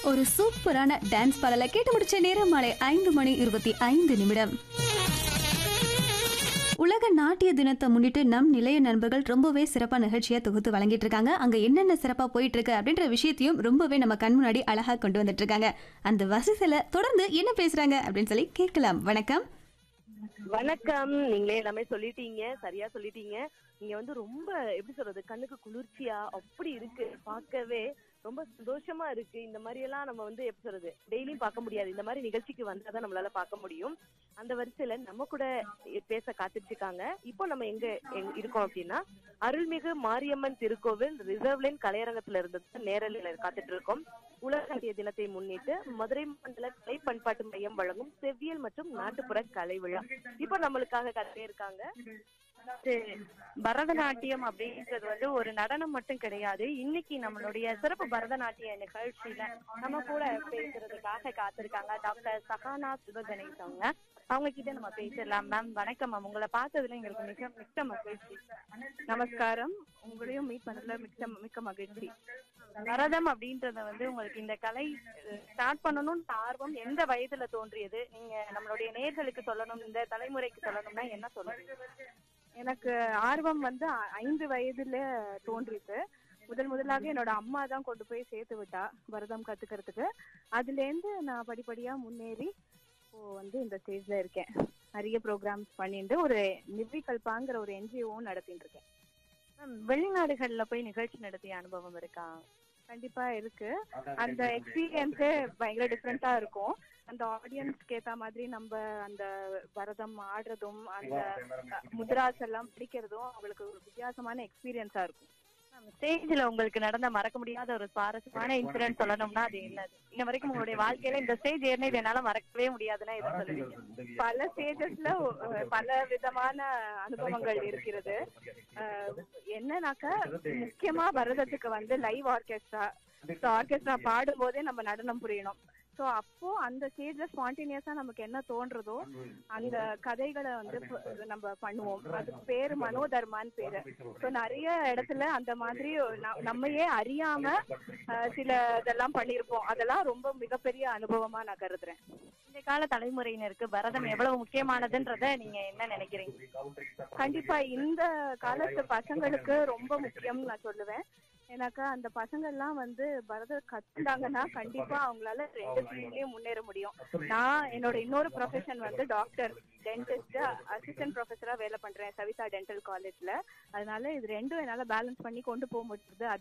ஒரு சூப்பரான டான்ஸ் பாடலை கேட்டு முடிச்ச நேரம் மாலை ஐந்து மணி இருபத்தி ஐந்து நிமிடம் உலக நாட்டிய தினத்தை முன்னிட்டு நம் நிலைய நண்பர்கள் ரொம்பவே சிறப்பா நிகழ்ச்சியை தொகுத்து வழங்கிட்டு இருக்காங்க அங்க என்னென்ன சிறப்பா போயிட்டு இருக்கு அப்படின்ற விஷயத்தையும் ரொம்பவே நம்ம கண் முன்னாடி அழகா கொண்டு வந்துட்டு இருக்காங்க அந்த வசதியில தொடர்ந்து என்ன பேசுறாங்க அப்படின்னு சொல்லி கேட்கலாம் வணக்கம் வணக்கம் நீங்களே எல்லாமே சொல்லிட்டீங்க சரியா சொல்லிட்டீங்க இங்க வந்து ரொம்ப எப்படி சொல்றது கண்ணுக்கு குளிர்ச்சியா அப்படி இருக்கு பார்க்கவே ரொம்ப சந்தோஷமா இருக்கு இந்த மாதிரி எல்லாம் நம்ம வந்து எப்படி சொல்றது டெய்லியும் பார்க்க முடியாது இந்த மாதிரி நிகழ்ச்சிக்கு வந்தாதான் நம்மளால பார்க்க முடியும் அந்த வரிசையில நம்ம கூட பேச காத்துட்டு இருக்காங்க இப்போ நம்ம எங்க எங்க இருக்கோம் அப்படின்னா அருள்மிகு மாரியம்மன் திருக்கோவில் ரிசர்வ் லைன் கலையரங்கத்துல இருந்து நேரலையில காத்துட்டு இருக்கோம் உலக நாட்டிய தினத்தை முன்னிட்டு மதுரை மண்டல கலை பண்பாட்டு மையம் வழங்கும் செவ்வியல் மற்றும் நாட்டுப்புற கலை விழா இப்போ நம்மளுக்காக கதை இருக்காங்க அதாவது பரதநாட்டியம் அப்படின்றது வந்து ஒரு நடனம் மட்டும் கிடையாது இன்னைக்கு நம்மளுடைய சிறப்பு பரதநாட்டிய நிகழ்ச்சியில நம்ம கூட பேசுறதுக்காக காத்திருக்காங்க டாக்டர் சஹானா சிவகணேஷ் அவங்க அவங்க கிட்ட நம்ம பேசிடலாம் மேம் வணக்கம் மேம் உங்களை பார்த்ததுல எங்களுக்கு மிக மிக்க மகிழ்ச்சி நமஸ்காரம் உங்களையும் மீட் பண்ணதுல மிக்க மிக்க மகிழ்ச்சி பரதம் அப்படின்றத வந்து உங்களுக்கு இந்த கலை ஸ்டார்ட் பண்ணணும்னு ஆர்வம் எந்த வயதுல தோன்றியது நீங்க நம்மளுடைய நேர்களுக்கு சொல்லணும் இந்த தலைமுறைக்கு சொல்லணும்னா என்ன சொல்லுவீங்க எனக்கு ஆர்வம் வந்து ஐ- ஐந்து வயதுல தோன்றிட்டு முதல் முதலாக என்னோட அம்மா தான் கொண்டு போய் சேர்த்து விட்டா பரதம் கத்துக்கிறதுக்கு அதுல இருந்து நான் படிப்படியா முன்னேறி இப்போ வந்து இந்த ஸ்டேஜ்ல இருக்கேன் நிறைய ப்ரோக்ராம்ஸ் பண்ணிட்டு ஒரு நிர்விகல்பாங்கிற ஒரு என்ஜிஓவும் நடத்திட்டு இருக்கேன் மேம் வெளிநாடுகள்ல போய் நிகழ்ச்சி நடத்திய அனுபவம் இருக்கா கண்டிப்பா இருக்கு அந்த எக்ஸ்பீரியன்ஸே பயங்கர டிஃப்ரெண்டா இருக்கும் அந்த ஆடியன்ஸ்க்கு ஏத்த மாதிரி நம்ம அந்த பரதம் ஆடுறதும் அந்த முத்ராஸ் எல்லாம் பிடிக்கிறதும் அவங்களுக்கு ஒரு வித்தியாசமான எக்ஸ்பீரியன்ஸா இருக்கும் ஸ்டேஜ்ல உங்களுக்கு நடந்த மறக்க முடியாத ஒரு சுவாரஸ்யமான இன்சிடென்ட் சொல்லணும்னா அது என்னது இன்ன வரைக்கும் உங்களுடைய வாழ்க்கையில இந்த ஸ்டேஜ் ஏறினது என்னால மறக்கவே முடியாதுன்னா எதை சொல்லுவீங்க பல ஸ்டேஜஸ்ல பல விதமான அனுபவங்கள் இருக்கிறது அஹ், என்னன்னாக்கா முக்கியமா பரதத்துக்கு வந்து லைவ் ஆர்கெஸ்ட்ரா ஆர்கெஸ்ட்ரா பாடும் போதே நம்ம நடனம் புரியணும் சோ அப்போ அந்த ஸ்டேஜ்ல ஸ்பான்டேனியஸா நமக்கு என்ன தோன்றதோ அந்த கதைகளை வந்து ப- நம்ம பண்ணுவோம் அதுக்கு பேரு மனோதர்மான்னு பேரு சோ நிறைய இடத்துல அந்த மாதிரி ந- நம்மையே அறியாம அஹ், சில இதெல்லாம் பண்ணிருப்போம் அதெல்லாம் ரொம்ப மிகப்பெரிய அனுபவமா நான் கருதுறேன் இந்த கால தலைமுறையினருக்கு பரதம் எவ்வளவு முக்கியமானதுன்றத நீங்க என்ன நினைக்கிறீங்க கண்டிப்பா இந்த காலத்து பசங்களுக்கு ரொம்ப முக்கியம்னு நான் சொல்லுவேன் ஏன்னாக்கா அந்த பசங்க எல்லாம் வந்து பரதம் கத்துட்டாங்கன்னா கண்டிப்பா அவங்களால ரெண்டு ஃபீல்ட்லயும் முன்னேற முடியும் நான் என்னோட இன்னொரு ப்ரொஃபஷன் வந்து டாக்டர் டென்டிஸ்ட் அசிஸ்டன்ட் ப்ரொஃபஸரா வேலை பண்றேன் சவிதா டென்டல் காலேஜ்ல அதனால இது ரெண்டும் என்னால பேலன்ஸ் பண்ணி கொண்டு போக முடியுது